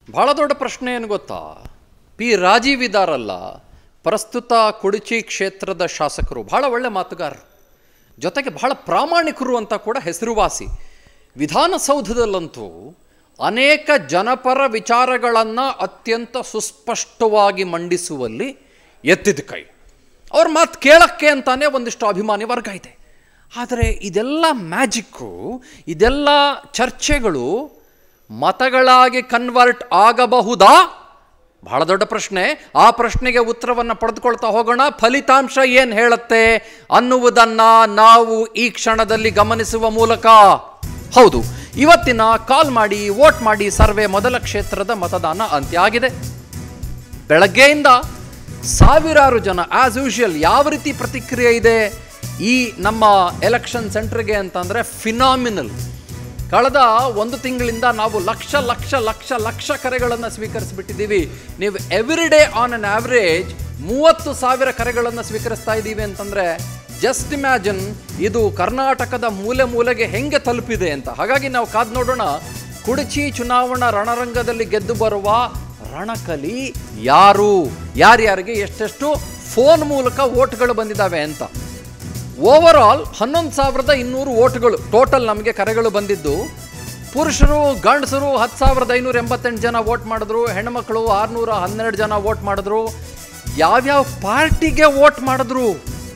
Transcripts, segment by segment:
ಬಹಳ ದೊಡ್ಡ ಪ್ರಶ್ನೆ ಏನು ಗೊತ್ತಾ ಪಿ ರಾಜೀವ್ ಇದಾರಲ್ಲ ಪ್ರಸ್ತುತ ಕುಡುಚಿ ಕ್ಷೇತ್ರದ ಶಾಸಕರು ಬಹಳ ಒಳ್ಳೆ ಮಾತುಗಾರರು ಜೊತೆಗೆ ಬಹಳ ಪ್ರಾಮಾಣಿಕರು ಅಂತ ಕೂಡ ಹೆಸರುವಾಸಿ ವಿಧಾನಸೌಧದಲ್ಲಂತೂ ಅನೇಕ ಜನಪರ ವಿಚಾರಗಳನ್ನು ಅತ್ಯಂತ ಸುಸ್ಪಷ್ಟವಾಗಿ ಮಂಡಿಸುವಲ್ಲಿ ಎತ್ತಿದ ಕೈ ಅವ್ರ ಮಾತು ಕೇಳಕ್ಕೆ ಅಂತಾನೆ ಒಂದಿಷ್ಟು ಅಭಿಮಾನಿ ವರ್ಗ ಇದೆ ಆದರೆ ಇದೆಲ್ಲ ಮ್ಯಾಜಿಕ್ಕು ಇದೆಲ್ಲ ಚರ್ಚೆಗಳು ಮತಗಳಾಗಿ ಕನ್ವರ್ಟ್ ಆಗಬಹುದಾ ಬಹಳ ದೊಡ್ಡ ಪ್ರಶ್ನೆ ಆ ಪ್ರಶ್ನೆಗೆ ಉತ್ತರವನ್ನು ಪಡೆದುಕೊಳ್ತಾ ಹೋಗೋಣ ಫಲಿತಾಂಶ ಏನು ಹೇಳುತ್ತೆ ಅನ್ನುವುದನ್ನು ನಾವು ಈ ಕ್ಷಣದಲ್ಲಿ ಗಮನಿಸುವ ಮೂಲಕ ಹೌದು ಇವತ್ತಿನ ಕಾಲ್ ಮಾಡಿ ವೋಟ್ ಮಾಡಿ ಸರ್ವೆ ಮೊದಲ ಕ್ಷೇತ್ರದ ಮತದಾನ ಅಂತ್ಯ ಆಗಿದೆ ಬೆಳಗ್ಗೆಯಿಂದ ಸಾವಿರಾರು ಜನ ಆಸ್ ಯೂಶುವಲ್ ಯಾವ ರೀತಿ ಪ್ರತಿಕ್ರಿಯೆ ಇದೆ ಈ ನಮ್ಮ ಎಲೆಕ್ಷನ್ ಸೆಂಟರ್ಗೆ ಅಂತಂದರೆ ಫಿನಾಮಿನಲ್ ಕಳೆದ ಒಂದು ತಿಂಗಳಿಂದ ನಾವು ಲಕ್ಷ ಲಕ್ಷ ಲಕ್ಷ ಲಕ್ಷ ಕರೆಗಳನ್ನು ಸ್ವೀಕರಿಸಿಬಿಟ್ಟಿದ್ದೀವಿ ನೀವು every day on an average ಮೂವತ್ತು ಸಾವಿರ ಕರೆಗಳನ್ನು ಸ್ವೀಕರಿಸ್ತಾ ಇದ್ದೀವಿ ಅಂತಂದರೆ ಜಸ್ಟ್ ಇಮ್ಯಾಜಿನ್ ಇದು ಕರ್ನಾಟಕದ ಮೂಲೆ ಮೂಲೆಗೆ ಹೆಂಗೆ ತಲುಪಿದೆ ಅಂತ ಹಾಗಾಗಿ ನಾವು ಕಾದು ನೋಡೋಣ ಕುಡಚಿ ಚುನಾವಣಾ ರಣರಂಗದಲ್ಲಿ ಗೆದ್ದು ಬರುವ ರಣಕಲಿ ಯಾರು ಯಾರ್ಯಾರಿಗೆ ಎಷ್ಟೆಷ್ಟು ಫೋನ್ ಮೂಲಕ ಓಟ್ಗಳು ಬಂದಿದ್ದಾವೆ ಅಂತ ಓವರ್ ಆಲ್ ಹನ್ನೊಂದು ಸಾವಿರದ ಇನ್ನೂರು ಓಟ್ಗಳು ಟೋಟಲ್ ನಮಗೆ ಕರೆಗಳು ಬಂದಿದ್ದು ಪುರುಷರು ಗಂಡಸರು ಹತ್ತು ಸಾವಿರದ ಐನೂರ ಎಂಬತ್ತೆಂಟು ಜನ ವೋಟ್ ಮಾಡಿದ್ರು ಹೆಣ್ಮಕ್ಳು ಆರುನೂರ ಹನ್ನೆರಡು ಜನ ವೋಟ್ ಮಾಡಿದ್ರು ಯಾವ್ಯಾವ ಪಾರ್ಟಿಗೆ ವೋಟ್ ಮಾಡಿದ್ರು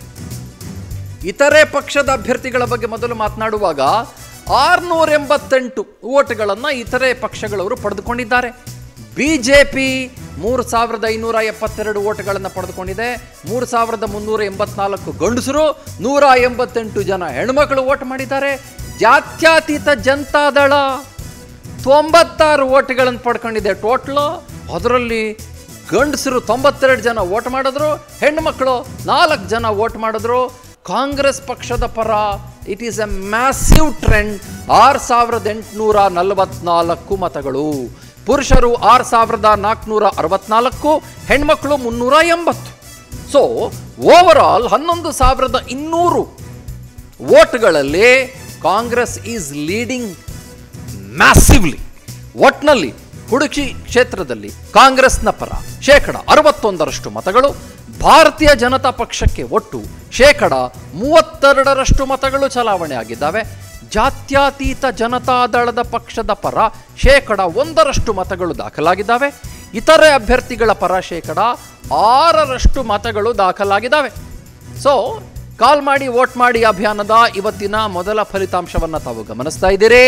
ಇತರೆ ಪಕ್ಷದ ಅಭ್ಯರ್ಥಿಗಳ ಬಗ್ಗೆ ಮೊದಲು ಮಾತನಾಡುವಾಗ ಆರುನೂರ ಎಂಬತ್ತೆಂಟು ಓಟ್ಗಳನ್ನು ಇತರೆ ಪಕ್ಷಗಳವರು ಪಡೆದುಕೊಂಡಿದ್ದಾರೆ ಬಿ ಜೆ ಪಿ ಮೂರು ಸಾವಿರದ ಐನೂರ ಎಪ್ಪತ್ತೆರಡು ಓಟ್ಗಳನ್ನು ಪಡೆದುಕೊಂಡಿದೆ ಮೂರು ಸಾವಿರದ ಮುನ್ನೂರ ಎಂಬತ್ನಾಲ್ಕು ಗಂಡಸರು ನೂರ ಎಂಬತ್ತೆಂಟು ಜನ ಹೆಣ್ಮಕ್ಳು ವೋಟ್ ಮಾಡಿದ್ದಾರೆ ಜಾತ್ಯತೀತ ಜನತಾದಳ ತೊಂಬತ್ತಾರು ಓಟ್ಗಳನ್ನು ಪಡ್ಕೊಂಡಿದೆ ಟೋಟ್ಲು ಅದರಲ್ಲಿ ಗಂಡಸರು ತೊಂಬತ್ತೆರಡು ಜನ ವೋಟ್ ಮಾಡಿದ್ರು ಹೆಣ್ಮಕ್ಳು ನಾಲ್ಕು ಜನ ವೋಟ್ ಮಾಡಿದ್ರು ಕಾಂಗ್ರೆಸ್ ಪಕ್ಷದ ಪರ it is a massive trend ಆರು ಸಾವಿರದ ಎಂಟುನೂರ ನಲವತ್ನಾಲ್ಕು ಮತಗಳು ಪುರುಷರು ಆರು ಸಾವಿರದ ನಾಲ್ಕುನೂರ ಅರವತ್ನಾಲ್ಕು ಹೆಣ್ಮಕ್ಳು ಮುನ್ನೂರ ಎಂಬತ್ತು ಸೊ ಓವರ್ ಆಲ್ ಹನ್ನೊಂದು ಸಾವಿರದ ಇನ್ನೂರು ವೋಟ್ಗಳಲ್ಲಿ ಕಾಂಗ್ರೆಸ್ ಈಸ್ ಲೀಡಿಂಗ್ ಮ್ಯಾಸಿವ್ಲಿ ಒಟ್ನಲ್ಲಿ ಹುಡುಕಿ ಕ್ಷೇತ್ರದಲ್ಲಿ ಕಾಂಗ್ರೆಸ್ನ ಪರ ಶೇಕಡ ಅರವತ್ತೊಂದರಷ್ಟು ಮತಗಳು ಭಾರತೀಯ ಜನತಾ ಪಕ್ಷಕ್ಕೆ ಒಟ್ಟು ಶೇಕಡ ಮೂವತ್ತೆರಡರಷ್ಟು ಮತಗಳು ಚಲಾವಣೆ ಆಗಿದ್ದಾವೆ ಜಾತ್ಯತೀತ ಜನತಾದಳದ ಪಕ್ಷದ ಪರ ಶೇಕಡ ಒಂದರಷ್ಟು ಮತಗಳು ದಾಖಲಾಗಿದ್ದಾವೆ ಇತರೆ ಅಭ್ಯರ್ಥಿಗಳ ಪರ ಶೇಕಡ ಆರರಷ್ಟು ಮತಗಳು ದಾಖಲಾಗಿದ್ದಾವೆ ಸೊ ಕಾಲ್ ಮಾಡಿ ವೋಟ್ ಮಾಡಿ ಅಭಿಯಾನದ ಇವತ್ತಿನ ಮೊದಲ ಫಲಿತಾಂಶವನ್ನು ತಾವು ಗಮನಿಸ್ತಾ ಇದ್ದೀರಿ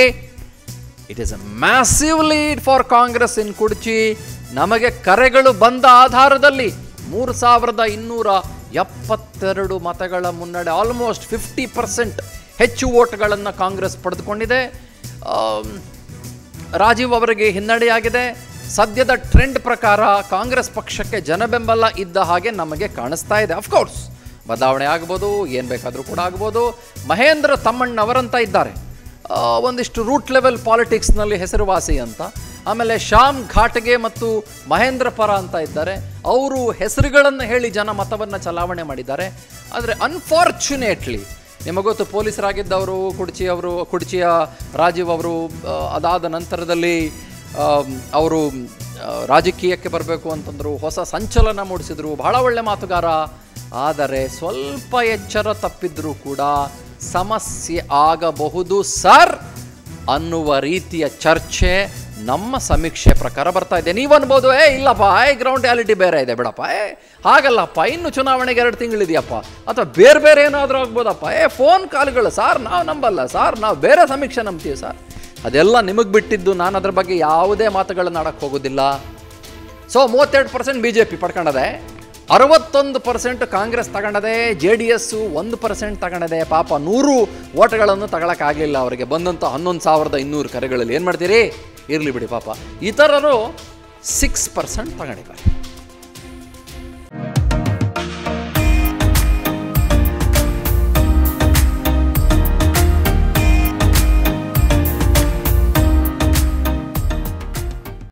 it is a massive lead for Congress in Kudchi ನಮಗೆ ಕರೆಗಳು ಬಂದ ಆಧಾರದಲ್ಲಿ ಮೂರು ಸಾವಿರದ ಇನ್ನೂರ ಎಪ್ಪತ್ತೆರಡು ಮತಗಳ ಮುನ್ನಡೆ ಆಲ್ಮೋಸ್ಟ್ ಫಿಫ್ಟಿ ಪರ್ಸೆಂಟ್ ಹೆಚ್ಚು ಓಟ್ಗಳನ್ನು ಕಾಂಗ್ರೆಸ್ ಪಡೆದುಕೊಂಡಿದೆ ಆಮ್, ರಾಜೀವ್ ಅವರಿಗೆ ಹಿನ್ನಡೆಯಾಗಿದೆ ಸದ್ಯದ ಟ್ರೆಂಡ್ ಪ್ರಕಾರ ಕಾಂಗ್ರೆಸ್ ಪಕ್ಷಕ್ಕೆ ಜನಬೆಂಬಲ ಇದ್ದ ಹಾಗೆ ನಮಗೆ ಕಾಣಿಸ್ತಾ ಇದೆ ಅಫ್ಕೋರ್ಸ್ ಬದಲಾವಣೆ ಆಗ್ಬೋದು ಏನು ಬೇಕಾದರೂ ಕೂಡ ಆಗ್ಬೋದು ಮಹೇಂದ್ರ ತಮ್ಮಣ್ಣವರಂತ ಇದ್ದಾರೆ ಆ, ಒಂದಿಷ್ಟು ರೂಟ್ ಲೆವೆಲ್ ಪಾಲಿಟಿಕ್ಸ್ನಲ್ಲಿ ಹೆಸರುವಾಸಿ ಅಂತ ಆಮೇಲೆ ಶ್ಯಾಮ್ ಘಾಟ್ಗೆ ಮತ್ತು ಮಹೇಂದ್ರ ಪರ ಅಂತ ಇದ್ದಾರೆ ಅವರು ಹೆಸರುಗಳನ್ನು ಹೇಳಿ ಜನ ಮತವನ್ನು ಚಲಾವಣೆ ಮಾಡಿದ್ದಾರೆ ಆದರೆ ಅನ್ಫಾರ್ಚುನೇಟ್ಲಿ ನಿಮಗೊತ್ತು ಪೊಲೀಸರಾಗಿದ್ದವರು ಕುಡ್ಚಿ ಅವರು ಕುಡ್ಚಿಯ ರಾಜೀವ್ ಅವರು ಆ, ಅದಾದ ನಂತರದಲ್ಲಿ ಆಮ್, ಅವರು ಆ, ರಾಜಕೀಯಕ್ಕೆ ಬರಬೇಕು ಅಂತಂದರು ಹೊಸ ಸಂಚಲನ ಮೂಡಿಸಿದರು ಬಹಳ ಒಳ್ಳೆ ಮಾತುಗಾರ ಆದರೆ ಸ್ವಲ್ಪ ಎಚ್ಚರ ತಪ್ಪಿದ್ರೂ ಕೂಡ ಸಮಸ್ಯೆ ಆಗಬಹುದು ಸರ್ ಅನ್ನುವ ರೀತಿಯ ಚರ್ಚೆ ನಮ್ಮ ಸಮೀಕ್ಷೆ ಪ್ರಕಾರ ಬರ್ತಾ ಇದೆ ನೀವು ಅನ್ಬೋದು ಏ ಇಲ್ಲಪ್ಪ ಏ ಗ್ರೌಂಡ್ ರಿಯಾಲಿಟಿ ಬೇರೆ ಇದೆ ಬಿಡಪ್ಪ ಏ ಹಾಗಲ್ಲಪ್ಪ ಇನ್ನು ಚುನಾವಣೆಗೆ ಎರಡು ತಿಂಗಳಿದೆಯಪ್ಪ ಅಥವಾ ಬೇರೆ ಬೇರೆ ಏನಾದರೂ ಆಗ್ಬೋದಪ್ಪ ಏ ಫೋನ್ ಕಾಲ್ಗಳು ಸಾರ್ ನಾವು ನಂಬಲ್ಲ ಸಾರ್ ನಾವು ಬೇರೆ ಸಮೀಕ್ಷೆ ನಂಬ್ತೀವಿ ಸರ್ ಅದೆಲ್ಲ ನಿಮಗೆ ಬಿಟ್ಟಿದ್ದು ನಾನು ಅದ್ರ ಬಗ್ಗೆ ಯಾವುದೇ ಮಾತುಗಳನ್ನು ಆಡಕ್ಕೆ ಹೋಗೋದಿಲ್ಲ ಸೊ ಮೂವತ್ತೆರಡು ಪರ್ಸೆಂಟ್ ಬಿ ಜೆ ಪಿ ಪಡ್ಕೊಂಡದೆ ಅರವತ್ತೊಂದು ಪರ್ಸೆಂಟ್ ಕಾಂಗ್ರೆಸ್ ತಗೊಂಡದೆ ಜೆ ಡಿ ಎಸ್ಸು ಒಂದು ಪರ್ಸೆಂಟ್ ತಗೊಂಡದೆ ಪಾಪ ನೂರು ಓಟ್ಗಳನ್ನು ತಗೊಳಕ್ಕಾಗಲಿಲ್ಲ ಅವರಿಗೆ ಬಂದಂಥ ಹನ್ನೊಂದು ಸಾವಿರದ ಇನ್ನೂರು ಕರೆಗಳಲ್ಲಿ ಏನು ಮಾಡ್ತೀರಿ ಇರಲಿ ಬಿಡಿ ಪಾಪ ಇತರರು ಸಿಕ್ಸ್ ಪರ್ಸೆಂಟ್ ತಗೊಂಡಿದ್ದಾರೆ